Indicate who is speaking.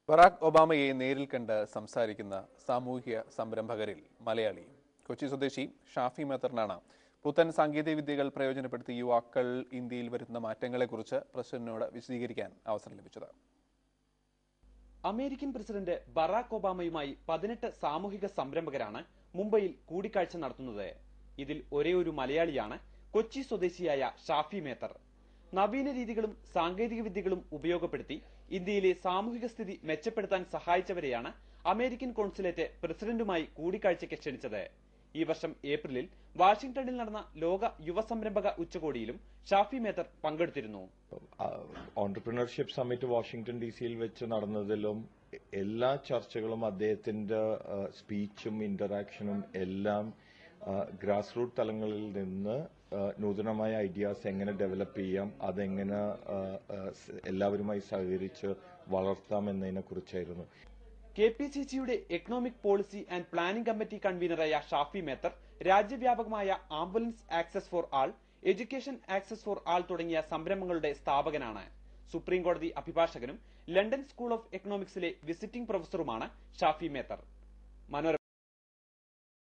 Speaker 1: Barack ഒബാമയെ നേരിൽ കണ്ട് സംസാരിക്കുന്ന സാമൂഹിക സംരംഭകരിൽ മലയാളിയും കൊച്ചി സ്വദേശി ഷാഫി മേത്തറിനാണ് പുത്തൻ സാങ്കേതിക വിദ്യകൾ പ്രയോജനപ്പെടുത്തി യുവാക്കൾ ഇന്ത്യയിൽ വരുത്തുന്ന മാറ്റങ്ങളെക്കുറിച്ച് പ്രസിഡന്റിനോട് വിശദീകരിക്കാൻ അവസരം ലഭിച്ചത്
Speaker 2: അമേരിക്കൻ പ്രസിഡന്റ് ബറാക് ഒബാമയുമായി പതിനെട്ട് സാമൂഹിക സംരംഭകരാണ് മുംബൈയിൽ കൂടിക്കാഴ്ച നടത്തുന്നത് ഇതിൽ ഒരേ ഒരു മലയാളിയാണ് കൊച്ചി സ്വദേശിയായ ഷാഫി മേത്തർ നവീന രീതികളും സാങ്കേതിക വിദ്യകളും ഉപയോഗപ്പെടുത്തി ഇന്ത്യയിലെ സാമൂഹിക സ്ഥിതി മെച്ചപ്പെടുത്താൻ സഹായിച്ചവരെയാണ് അമേരിക്കൻ കോൺസുലേറ്റ് പ്രസിഡന്റുമായി കൂടിക്കാഴ്ചയ്ക്ക് ക്ഷണിച്ചത് ഈ വർഷം ഏപ്രിലിൽ വാഷിംഗ്ടണിൽ നടന്ന ലോക യുവ സംരംഭക ഉച്ചകോടിയിലും ഷാഫി മേത്തർ പങ്കെടുത്തിരുന്നു
Speaker 3: ഓണ്ടർപ്രണർഷിപ്പ് സമ്മിറ്റ് വാഷിംഗ്ടൺ ഡി സിയിൽ വെച്ച് നടന്നതിലും എല്ലാ ചർച്ചകളും അദ്ദേഹത്തിന്റെ സ്പീച്ചും ഇന്ററാക്ഷനും എല്ലാം ഗ്രാസ് റൂട്ട് തലങ്ങളിൽ നിന്ന് നൂതനമായ ഐഡിയാസ് എങ്ങനെ ഡെവലപ്പ് ചെയ്യാം അതെങ്ങനെ എല്ലാവരുമായി സഹകരിച്ച് വളർത്താം എന്നതിനെ കുറിച്ചായിരുന്നു
Speaker 2: കെ പി സി സിയുടെ economic policy and planning committee കൺവീനറായ ഷാഫി മേത്തർ രാജ്യവ്യാപകമായ ambulance access for all education access for all തുടങ്ങിയ സംരംഭങ്ങളുടെ സ്ഥാപകനാണ് സുപ്രീം കോടതി അഭിഭാഷകനും ലണ്ടൻ സ്കൂൾ ഓഫ് എക്കണോമിക്സിലെ വിസിറ്റിംഗ് പ്രൊഫസറുമാണ് ഷാഫി മേത്തർ മനോരമ